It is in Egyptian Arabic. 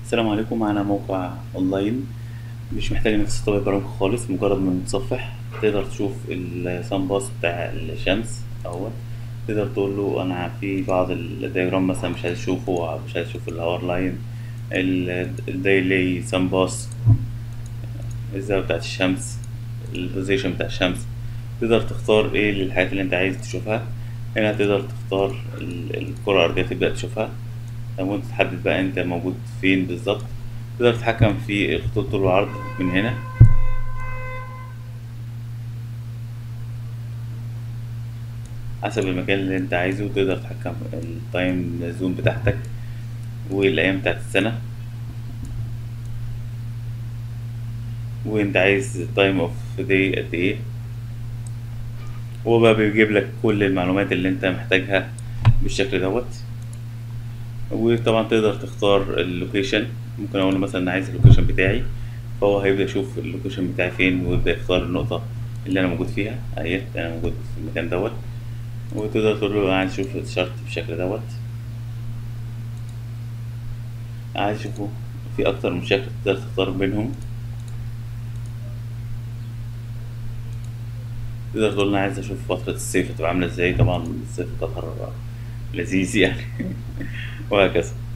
السلام عليكم معنا موقع اونلاين مش محتاج انك تستوعب برامج خالص مجرد من المتصفح تقدر تشوف السان باس بتاع الشمس اهوت تقدر تقول له انا في بعض الدياجرام مثلا مش عايز اشوفه مش عايز اشوف الهاور لاين الديلي سان باس الزاوية بتاعت الشمس البوزيشن بتاع الشمس تقدر تختار ايه الحاجات اللي انت عايز تشوفها هنا تقدر تختار ال- الكرة الأرضية تبدأ تشوفها وانت تحدد بقى انت موجود فين بالظبط تقدر تتحكم في الخطوط طول العرض من هنا حسب المكان اللي انت عايزه تقدر تتحكم التايم زون بتاعتك والأيام بتاعت السنة وانت عايز تايم اوف داي قد ايه هو بقى بيجيب لك كل المعلومات اللي انت محتاجها بالشكل دوت وطبعا تقدر تختار اللوكيشن ممكن اقول له مثلا انا عايز اللوكيشن بتاعي فهو هيبدأ يشوف اللوكيشن بتاعي فين ويبدأ يختار النقطة اللي انا موجود فيها اهيت انا موجود في المكان دوت وتقدر تقول له انا عايز اشوف الشارت بالشكل دوت عايز اشوفه في اكتر من شكل تقدر تختار بينهم تقدر تقول انا عايز اشوف فترة الصيف هتبقى عاملة ازاي طبعا الصيف قطر لذيذ يعني وهكذا